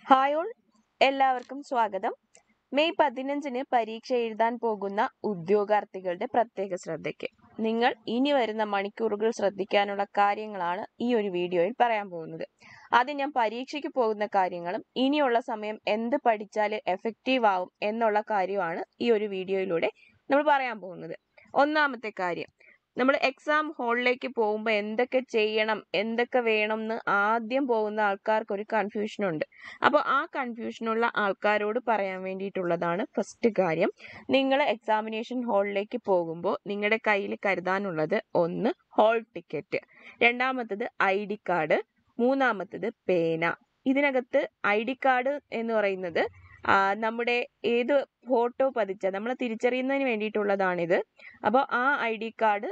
hi all എല്ലാവർക്കും സ്വാഗതം May പതിനഞ്ചിന് പരീക്ഷ എഴുതാൻ പോകുന്ന ഉദ്യോഗാർത്ഥികളുടെ പ്രത്യേക ശ്രദ്ധയ്ക്ക് നിങ്ങൾ ഇനി വരുന്ന മണിക്കൂറുകൾ ശ്രദ്ധിക്കാനുള്ള കാര്യങ്ങളാണ് ഈ ഒരു വീഡിയോയിൽ പറയാൻ പോകുന്നത് ആദ്യം ഞാൻ പരീക്ഷയ്ക്ക് പോകുന്ന കാര്യങ്ങളും ഇനിയുള്ള സമയം എന്ത് പഠിച്ചാൽ എഫക്റ്റീവ് ആവും എന്നുള്ള കാര്യമാണ് ഈ ഒരു വീഡിയോയിലൂടെ നമ്മൾ പറയാൻ പോകുന്നത് ഒന്നാമത്തെ കാര്യം നമ്മൾ എക്സാം ഹാളിലേക്ക് പോകുമ്പോൾ എന്തൊക്കെ ചെയ്യണം എന്തൊക്കെ വേണം എന്ന് ആദ്യം പോകുന്ന ആൾക്കാർക്ക് ഒരു കൺഫ്യൂഷൻ ഉണ്ട് അപ്പോൾ ആ കൺഫ്യൂഷനുള്ള ആൾക്കാരോട് പറയാൻ വേണ്ടിയിട്ടുള്ളതാണ് ഫസ്റ്റ് കാര്യം നിങ്ങൾ എക്സാമിനേഷൻ ഹാളിലേക്ക് പോകുമ്പോൾ നിങ്ങളുടെ കയ്യിൽ കരുതാനുള്ളത് ഒന്ന് ഹാൾ ടിക്കറ്റ് രണ്ടാമത്തത് ഐ ഡി കാർഡ് മൂന്നാമത്തത് പേന ഇതിനകത്ത് ഐ ഡി കാർഡ് എന്ന് പറയുന്നത് ആ, നമ്മുടെ ഏത് ഫോട്ടോ പതിച്ച നമ്മളെ തിരിച്ചറിയുന്നതിന് വേണ്ടിയിട്ടുള്ളതാണിത് അപ്പോൾ ആ ഐ ഡി കാർഡ്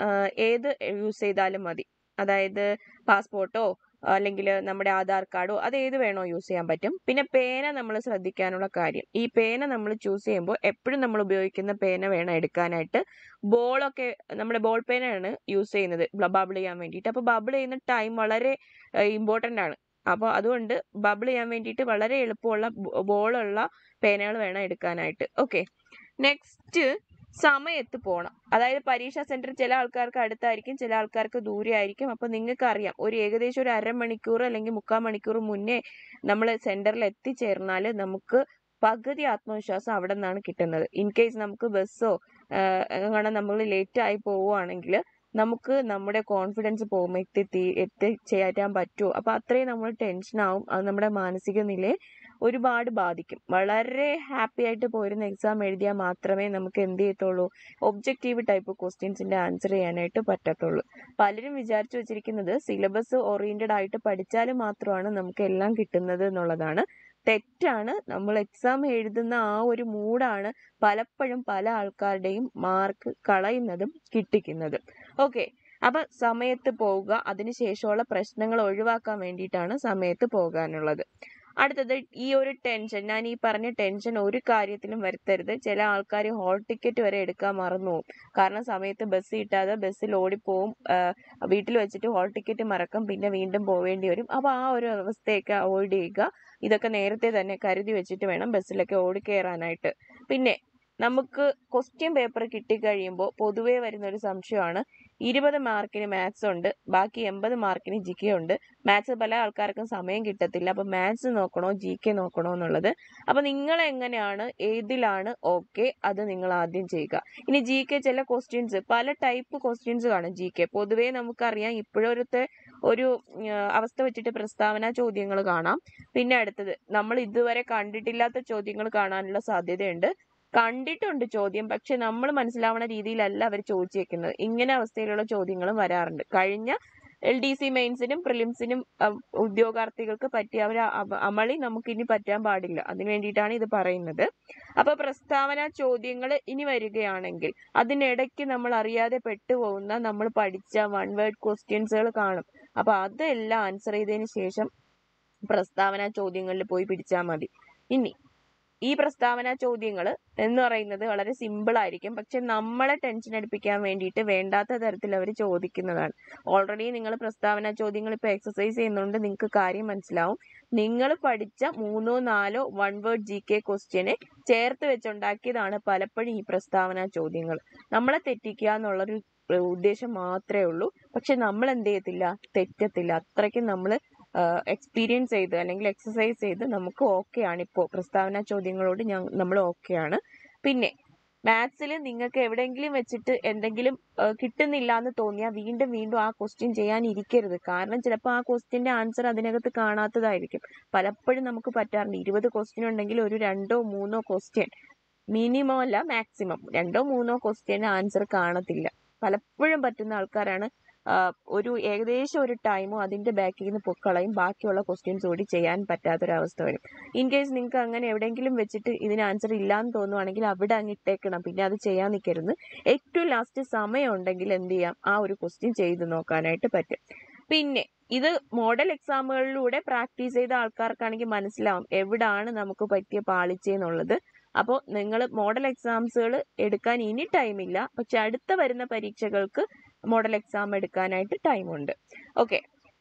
ഏത് യൂസ് ചെയ്താലും മതി അതായത് പാസ്പോർട്ടോ അല്ലെങ്കിൽ നമ്മുടെ ആധാർ കാർഡോ അത് ഏത് വേണോ യൂസ് ചെയ്യാൻ പറ്റും പിന്നെ പേന നമ്മൾ ശ്രദ്ധിക്കാനുള്ള കാര്യം ഈ പേന നമ്മൾ ചൂസ് ചെയ്യുമ്പോൾ എപ്പോഴും നമ്മൾ ഉപയോഗിക്കുന്ന പേന വേണം എടുക്കാനായിട്ട് ബോളൊക്കെ നമ്മുടെ ബോൾ പേനയാണ് യൂസ് ചെയ്യുന്നത് ബബിൾ ചെയ്യാൻ വേണ്ടിയിട്ട് അപ്പോൾ ബബിൾ ചെയ്യുന്ന ടൈം വളരെ ഇമ്പോർട്ടൻ്റ് ആണ് അപ്പോൾ അതുകൊണ്ട് ബബിൾ ചെയ്യാൻ വേണ്ടിയിട്ട് വളരെ എളുപ്പമുള്ള ബോളുള്ള പേനകൾ വേണം എടുക്കാനായിട്ട് ഓക്കെ നെക്സ്റ്റ് സമയത്ത് പോകണം അതായത് പരീക്ഷാ സെന്റർ ചില ആൾക്കാർക്ക് അടുത്തായിരിക്കും ചില ആൾക്കാർക്ക് ദൂരെ ആയിരിക്കും അപ്പൊ നിങ്ങൾക്ക് അറിയാം ഒരു ഏകദേശം ഒരു അരമണിക്കൂർ അല്ലെങ്കിൽ മുക്കാൽ മണിക്കൂർ മുന്നേ നമ്മൾ സെന്ററിൽ എത്തിച്ചേർന്നാൽ നമുക്ക് പകുതി ആത്മവിശ്വാസം അവിടെ നിന്നാണ് കിട്ടുന്നത് ഇൻ കേസ് നമുക്ക് ബസ്സോ അങ്ങനെ നമ്മൾ ലേറ്റ് ആയി പോവുകയാണെങ്കിൽ നമുക്ക് നമ്മുടെ കോൺഫിഡൻസ് പോകുമ്പോൾ എത്തി എത്തിച്ചേരാൻ പറ്റുമോ അപ്പൊ അത്രയും നമ്മൾ ടെൻഷൻ ആവും അത് നമ്മുടെ മാനസിക നിലയെ ഒരുപാട് ബാധിക്കും വളരെ ഹാപ്പി ആയിട്ട് പോയിരുന്ന എക്സാം എഴുതിയാൽ മാത്രമേ നമുക്ക് എന്ത് ചെയ്യത്തുള്ളൂ ഒബ്ജക്റ്റീവ് ടൈപ്പ് ക്വസ്റ്റ്യൻസിന്റെ ആൻസർ ചെയ്യാനായിട്ട് പറ്റത്തുള്ളൂ പലരും വിചാരിച്ചു വെച്ചിരിക്കുന്നത് സിലബസ് ഓറിയന്റഡ് ആയിട്ട് പഠിച്ചാൽ മാത്രമാണ് നമുക്ക് എല്ലാം കിട്ടുന്നത് എന്നുള്ളതാണ് തെറ്റാണ് നമ്മൾ എക്സാം എഴുതുന്ന ആ ഒരു മൂഡാണ് പലപ്പോഴും പല ആൾക്കാരുടെയും മാർക്ക് കളയുന്നതും കിട്ടിക്കുന്നതും ഓക്കെ അപ്പൊ സമയത്ത് പോവുക അതിനുശേഷമുള്ള പ്രശ്നങ്ങൾ ഒഴിവാക്കാൻ വേണ്ടിയിട്ടാണ് സമയത്ത് പോകാനുള്ളത് അടുത്തത് ഈ ഒരു ടെൻഷൻ ഞാൻ ഈ പറഞ്ഞ ടെൻഷൻ ഒരു കാര്യത്തിലും വരുത്തരുത് ചില ആൾക്കാർ ഹോൾ ടിക്കറ്റ് വരെ എടുക്കാൻ മറന്നു പോകും കാരണം സമയത്ത് ബസ് കിട്ടാതെ ബസ്സിൽ ഓടിപ്പോവും വീട്ടിൽ വെച്ചിട്ട് ഹോൾ ടിക്കറ്റ് മറക്കും പിന്നെ വീണ്ടും പോവേണ്ടി വരും അപ്പൊ ആ ഒരു അവസ്ഥയൊക്കെ അവോയ്ഡ് ചെയ്യുക ഇതൊക്കെ നേരത്തെ തന്നെ കരുതി വെച്ചിട്ട് വേണം ബസ്സിലൊക്കെ ഓടിക്കയറാനായിട്ട് പിന്നെ നമുക്ക് ക്വസ്റ്റ്യൻ പേപ്പർ കിട്ടിക്കഴിയുമ്പോൾ പൊതുവേ വരുന്ന ഒരു സംശയമാണ് ഇരുപത് മാർക്കിന് മാത്സ് ഉണ്ട് ബാക്കി എൺപത് മാർക്കിന് ജി കെ ഉണ്ട് മാത്സ് പല ആൾക്കാർക്കും സമയം കിട്ടത്തില്ല അപ്പൊ മാത്സ് നോക്കണോ ജി കെ നോക്കണോ എന്നുള്ളത് അപ്പൊ നിങ്ങൾ എങ്ങനെയാണ് ഏതിലാണ് ഓക്കെ അത് നിങ്ങൾ ആദ്യം ചെയ്യുക ഇനി ജി കെ ചില ക്വസ്റ്റ്യൻസ് പല ടൈപ്പ് ക്വസ്റ്റ്യൻസ് കാണും ജി കെ പൊതുവേ നമുക്കറിയാം ഇപ്പോഴത്തെ ഒരു ഉം, അവസ്ഥ വെച്ചിട്ട് പ്രസ്താവന ചോദ്യങ്ങൾ കാണാം പിന്നെ അടുത്തത് നമ്മൾ ഇതുവരെ കണ്ടിട്ടില്ലാത്ത ചോദ്യങ്ങൾ കാണാനുള്ള സാധ്യതയുണ്ട് കണ്ടിട്ടുണ്ട് ചോദ്യം പക്ഷെ നമ്മൾ മനസ്സിലാവുന്ന രീതിയിലല്ല അവർ ചോദിച്ചേക്കുന്നത് ഇങ്ങനെ അവസ്ഥയിലുള്ള ചോദ്യങ്ങളും വരാറുണ്ട് കഴിഞ്ഞ എൽ ഡി സി മെയിൻസിനും പ്രിലിംസിനും ഉദ്യോഗാർത്ഥികൾക്ക് പറ്റിയ ഒരു അമ- അമളി നമുക്ക് ഇനി പറ്റാൻ പാടില്ല അതിനു വേണ്ടിയിട്ടാണ് ഇത് പറയുന്നത് അപ്പൊ പ്രസ്താവന ചോദ്യങ്ങൾ ഇനി വരികയാണെങ്കിൽ അതിനിടയ്ക്ക് നമ്മൾ അറിയാതെ പെട്ടുപോകുന്ന നമ്മൾ പഠിച്ച വൺ വേർഡ് ക്വസ്റ്റ്യൻസുകൾ കാണും അപ്പൊ അതെല്ലാം ആൻസർ ചെയ്തതിന് ശേഷം പ്രസ്താവന ചോദ്യങ്ങളിൽ പോയി പിടിച്ചാൽ മതി ഇനി ഈ പ്രസ്താവന ചോദ്യങ്ങൾ എന്ന് പറയുന്നത് വളരെ സിമ്പിൾ ആയിരിക്കും പക്ഷെ നമ്മളെ ടെൻഷൻ അടുപ്പിക്കാൻ വേണ്ടിയിട്ട് വേണ്ടാത്ത തരത്തിൽ അവർ ചോദിക്കുന്നതാണ് ഓൾറെഡി നിങ്ങൾ പ്രസ്താവന ചോദ്യങ്ങൾ ഇപ്പൊ എക്സസൈസ് ചെയ്യുന്നതുകൊണ്ട് നിങ്ങൾക്ക് കാര്യം മനസ്സിലാവും നിങ്ങൾ പഠിച്ച മൂന്നോ നാലോ വൺ വേർഡ് ജി കെ ക്വസ്റ്റ്യനെ ചേർത്ത് വെച്ചുണ്ടാക്കിയതാണ് പലപ്പോഴും ഈ പ്രസ്താവന ചോദ്യങ്ങൾ നമ്മളെ തെറ്റിക്കുക എന്നുള്ളൊരു ഏഹ് ഉദ്ദേശം മാത്രമേ ഉള്ളൂ പക്ഷെ നമ്മൾ എന്ത് ചെയ്യത്തില്ല തെറ്റത്തില്ല അത്രയ്ക്കും നമ്മൾ എക്സ്പീരിയൻസ് ചെയ്ത് അല്ലെങ്കിൽ എക്സസൈസ് ചെയ്ത് നമുക്ക് ഓക്കെ ആണ് ഇപ്പോൾ പ്രസ്താവന ചോദ്യങ്ങളോട് ഞാൻ നമ്മൾ ഓക്കെ ആണ് പിന്നെ മാത്സിൽ നിങ്ങൾക്ക് എവിടെയെങ്കിലും വെച്ചിട്ട് എന്തെങ്കിലും ഏഹ് കിട്ടുന്നില്ല എന്ന് തോന്നിയാൽ വീണ്ടും വീണ്ടും ആ ക്വസ്റ്റ്യൻ ചെയ്യാൻ ഇരിക്കരുത് കാരണം ചിലപ്പോൾ ആ ക്വസ്റ്റ്യന്റെ ആൻസർ അതിനകത്ത് കാണാത്തതായിരിക്കും പലപ്പോഴും നമുക്ക് പറ്റാറുണ്ട് ഇരുപത് ക്വസ്റ്റ്യൻ ഉണ്ടെങ്കിൽ ഒരു രണ്ടോ മൂന്നോ ക്വസ്റ്റ്യൻ മിനിമം അല്ല മാക്സിമം രണ്ടോ മൂന്നോ ക്വസ്റ്റ്യൻ ആൻസർ കാണത്തില്ല പലപ്പോഴും പറ്റുന്ന ആൾക്കാരാണ് ആ, ഒരു ഏകദേശം ഒരു ടൈമും അതിന്റെ ബാക്കിൽ നിന്ന് പൊക്കളയും ബാക്കിയുള്ള ക്വസ്റ്റ്യൻസ് കൂടി ചെയ്യാൻ പറ്റാത്തൊരവസ്ഥ വരും ഇൻ കേസ് നിങ്ങൾക്ക് അങ്ങനെ എവിടെയെങ്കിലും വെച്ചിട്ട് ഇതിന് ആൻസർ ഇല്ലാന്ന് തോന്നുവാണെങ്കിൽ അവിടെ അങ്ങ് ഇട്ടേക്കണം പിന്നെ അത് ചെയ്യാൻ നിൽക്കരുത് ഏറ്റവും ലാസ്റ്റ് സമയം ഉണ്ടെങ്കിൽ എന്ത് ചെയ്യാം ആ ഒരു ക്വസ്റ്റ്യൻ ചെയ്ത് നോക്കാനായിട്ട് പറ്റും പിന്നെ ഇത് മോഡൽ എക്സാമുകളിലൂടെ പ്രാക്ടീസ് ചെയ്ത ആൾക്കാർക്കാണെങ്കിൽ മനസ്സിലാവും എവിടാണ് നമുക്ക് പറ്റിയ പാളിച്ചെന്നുള്ളത് അപ്പോൾ നിങ്ങൾ മോഡൽ എക്സാംസുകൾ എടുക്കാൻ ഇനി ടൈമില്ല പക്ഷെ അടുത്ത വരുന്ന പരീക്ഷകൾക്ക് മോഡൽ എക്സാം എടുക്കാനായിട്ട് ടൈമുണ്ട് ഓക്കെ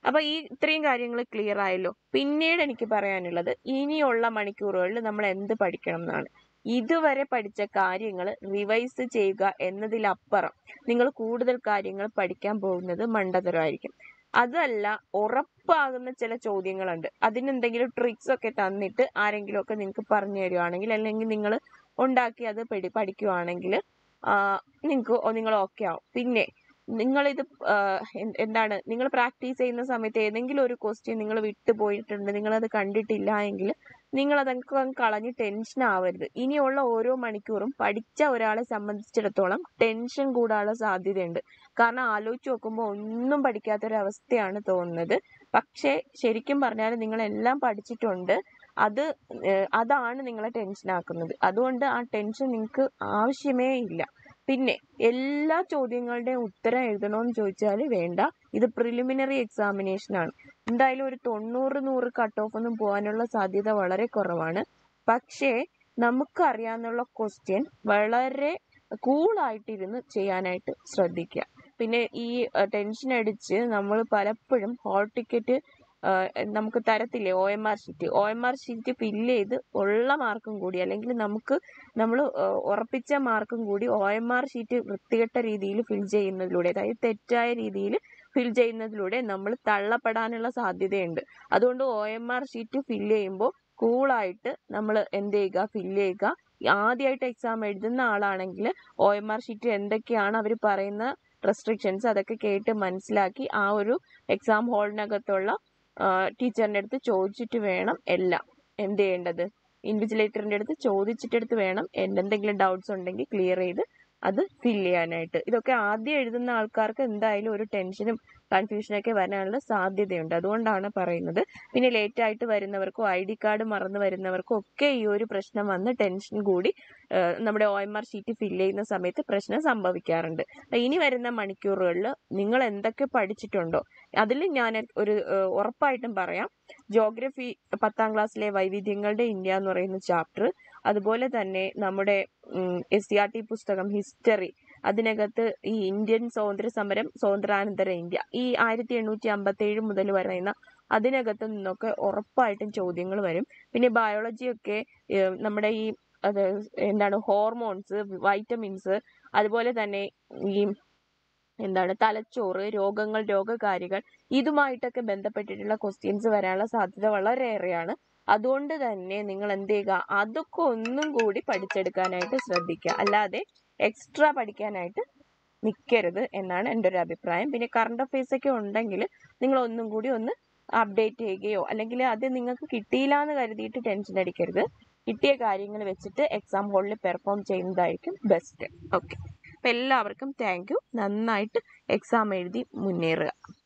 അപ്പൊ ഈ ഇത്രയും കാര്യങ്ങൾ ക്ലിയർ ആയല്ലോ പിന്നീട് എനിക്ക് പറയാനുള്ളത് ഇനിയുള്ള മണിക്കൂറുകളിൽ നമ്മൾ എന്ത് പഠിക്കണം എന്നാണ് ഇതുവരെ പഠിച്ച കാര്യങ്ങൾ റിവൈസ് ചെയ്യുക എന്നതിലപ്പുറം നിങ്ങൾ കൂടുതൽ കാര്യങ്ങൾ പഠിക്കാൻ പോകുന്നത് മണ്ടതരമായിരിക്കും അതല്ല ഉറപ്പാകുന്ന ചില ചോദ്യങ്ങളുണ്ട് അതിനെന്തെങ്കിലും ട്രിക്സ് ഒക്കെ തന്നിട്ട് ആരെങ്കിലും ഒക്കെ നിങ്ങൾക്ക് പറഞ്ഞു തരുവാണെങ്കിൽ അല്ലെങ്കിൽ നിങ്ങൾ ഉണ്ടാക്കി അത് പഠി പഠിക്കുവാണെങ്കിൽ നിങ്ങൾക്ക് നിങ്ങൾ ഓക്കെ ആവും പിന്നെ നിങ്ങളിത് ആ, എന്ത് എന്താണ് നിങ്ങൾ പ്രാക്ടീസ് ചെയ്യുന്ന സമയത്ത് ഏതെങ്കിലും ഒരു ക്വസ്റ്റ്യൻ നിങ്ങൾ വിട്ടുപോയിട്ടുണ്ട് നിങ്ങളത് കണ്ടിട്ടില്ല എങ്കിൽ നിങ്ങൾ അതൊക്കെ അങ്ങ് കളഞ്ഞ് ടെൻഷൻ ആവരുത് ഇനിയുള്ള ഓരോ മണിക്കൂറും പഠിച്ച ഒരാളെ സംബന്ധിച്ചിടത്തോളം ടെൻഷൻ കൂടാനുള്ള സാധ്യതയുണ്ട് കാരണം ആലോചിച്ച് നോക്കുമ്പോൾ ഒന്നും പഠിക്കാത്തൊരവസ്ഥയാണ് തോന്നുന്നത് പക്ഷേ ശരിക്കും പറഞ്ഞാൽ നിങ്ങൾ എല്ലാം പഠിച്ചിട്ടുണ്ട് അത് ഏഹ് അതാണ് നിങ്ങളെ ടെൻഷൻ ആക്കുന്നത് അതുകൊണ്ട് ആ ടെൻഷൻ നിങ്ങൾക്ക് ആവശ്യമേ ഇല്ല പിന്നെ എല്ലാ ചോദ്യങ്ങളുടെയും ഉത്തരം എഴുതണമെന്ന് ചോദിച്ചാൽ വേണ്ട ഇത് പ്രിലിമിനറി എക്സാമിനേഷൻ ആണ് എന്തായാലും ഒരു തൊണ്ണൂറ് നൂറ് കട്ട് ഓഫ് ഒന്നും പോകാനുള്ള സാധ്യത വളരെ കുറവാണ് പക്ഷേ നമുക്ക് അറിയാവുന്ന ക്വസ്റ്റ്യൻ വളരെ കൂളായിട്ടിരുന്ന് ചെയ്യാനായിട്ട് ശ്രദ്ധിക്കുക പിന്നെ ഈ ടെൻഷൻ അടിച്ച് നമ്മൾ പലപ്പോഴും ഹോൾ ടിക്കറ്റ് നമുക്ക് തരത്തില്ലേ O M R sheet O M R sheet fill ചെയ്ത് ഉള്ള മാർക്കും കൂടി അല്ലെങ്കിൽ നമുക്ക് നമ്മൾ ഉറപ്പിച്ച മാർക്കും കൂടി ഒ എം ആർ ഷീറ്റ് വൃത്തികെട്ട രീതിയിൽ ഫിൽ ചെയ്യുന്നതിലൂടെ അതായത് തെറ്റായ രീതിയിൽ ഫിൽ ചെയ്യുന്നതിലൂടെ നമ്മൾ തള്ളപ്പെടാനുള്ള സാധ്യതയുണ്ട് അതുകൊണ്ട് O M R sheet fill ചെയ്യുമ്പോൾ കൂളായിട്ട് നമ്മൾ എന്ത് ചെയ്യുക ഫില്ല് ചെയ്യുക ആദ്യമായിട്ട് എക്സാം എഴുതുന്ന ആളാണെങ്കിൽ ഒ എം ആർ ഷീറ്റ് എന്തൊക്കെയാണ് അവർ പറയുന്ന റെസ്ട്രിക്ഷൻസ് അതൊക്കെ കേട്ട് മനസ്സിലാക്കി ആ ഒരു എക്സാം ഹാളിനകത്തുള്ള ടീച്ചറിൻ്റെ അടുത്ത് ചോദിച്ചിട്ട് വേണം എല്ലാം എന്ത് ചെയ്യേണ്ടത് ഇൻവിജിലേറ്ററിൻ്റെ അടുത്ത് ചോദിച്ചിട്ടെടുത്ത് വേണം എന്തെങ്കിലും ഡൗട്ട്സ് ഉണ്ടെങ്കിൽ ക്ലിയർ ചെയ്ത് അത് ഫില്ല് ചെയ്യാനായിട്ട് ഇതൊക്കെ ആദ്യം എഴുതുന്ന ആൾക്കാർക്ക് എന്തായാലും ഒരു ടെൻഷനും കൺഫ്യൂഷനൊക്കെ വരാനുള്ള സാധ്യതയുണ്ട് അതുകൊണ്ടാണ് പറയുന്നത് പിന്നെ ലേറ്റ് ആയിട്ട് വരുന്നവർക്കും ഐ ഡി കാർഡ് മറന്നു വരുന്നവർക്കും ഒക്കെ ഈ ഒരു പ്രശ്നം വന്ന് ടെൻഷൻ കൂടി ഏഹ് നമ്മുടെ O M R sheet fill ചെയ്യുന്ന സമയത്ത് പ്രശ്നം സംഭവിക്കാറുണ്ട് അപ്പൊ ഇനി വരുന്ന മണിക്കൂറുകളിൽ നിങ്ങൾ എന്തൊക്കെ പഠിച്ചിട്ടുണ്ടോ അതിൽ ഞാൻ ഒരു ഏഹ് ഉറപ്പായിട്ടും പറയാം ജോഗ്രഫി പത്താം ക്ലാസ്സിലെ വൈവിധ്യങ്ങളുടെ ഇന്ത്യ എന്ന് പറയുന്ന ചാപ്റ്റർ അതുപോലെ തന്നെ നമ്മുടെ എസ് സി ആർ ടി പുസ്തകം ഹിസ്റ്ററി അതിനകത്ത് ഈ ഇന്ത്യൻ സ്വാതന്ത്ര്യ സമരം സ്വാതന്ത്ര്യാനന്തര ഇന്ത്യ ഈ ആയിരത്തി എണ്ണൂറ്റി അമ്പത്തി ഏഴ് മുതൽ പറയുന്ന അതിനകത്ത് നിന്നൊക്കെ ഉറപ്പായിട്ടും ചോദ്യങ്ങൾ വരും പിന്നെ ബയോളജി ഒക്കെ ഏഹ് നമ്മുടെ ഈ അത് എന്താണ് ഹോർമോൺസ് വൈറ്റമിൻസ് അതുപോലെ തന്നെ ഈ എന്താണ് തലച്ചോറ് രോഗങ്ങൾ രോഗകാരികൾ ഇതുമായിട്ടൊക്കെ ബന്ധപ്പെട്ടിട്ടുള്ള ക്വസ്റ്റ്യൻസ് വരാനുള്ള സാധ്യത വളരെയേറെയാണ് അതുകൊണ്ട് തന്നെ നിങ്ങൾ എന്ത് ചെയ്യുക അതൊക്കെ ഒന്നും കൂടി പഠിച്ചെടുക്കാനായിട്ട് ശ്രദ്ധിക്കുക അല്ലാതെ എക്സ്ട്രാ പഠിക്കാനായിട്ട് നിൽക്കരുത് എന്നാണ് എൻ്റെ ഒരു അഭിപ്രായം പിന്നെ കറണ്ട് അഫയേഴ്സ് ഒക്കെ ഉണ്ടെങ്കിൽ നിങ്ങൾ ഒന്നും കൂടി ഒന്ന് അപ്ഡേറ്റ് ചെയ്യുകയോ അല്ലെങ്കിൽ അത് നിങ്ങൾക്ക് കിട്ടിയില്ല എന്ന് കരുതിയിട്ട് ടെൻഷൻ അടിക്കരുത് കിട്ടിയ കാര്യങ്ങൾ വെച്ചിട്ട് എക്സാം ഹോളിൽ പെർഫോം ചെയ്യുന്നതായിരിക്കും ബെസ്റ്റ് ഓക്കെ അപ്പം എല്ലാവർക്കും താങ്ക് യു നന്നായിട്ട് എക്സാം എഴുതി മുന്നേറുക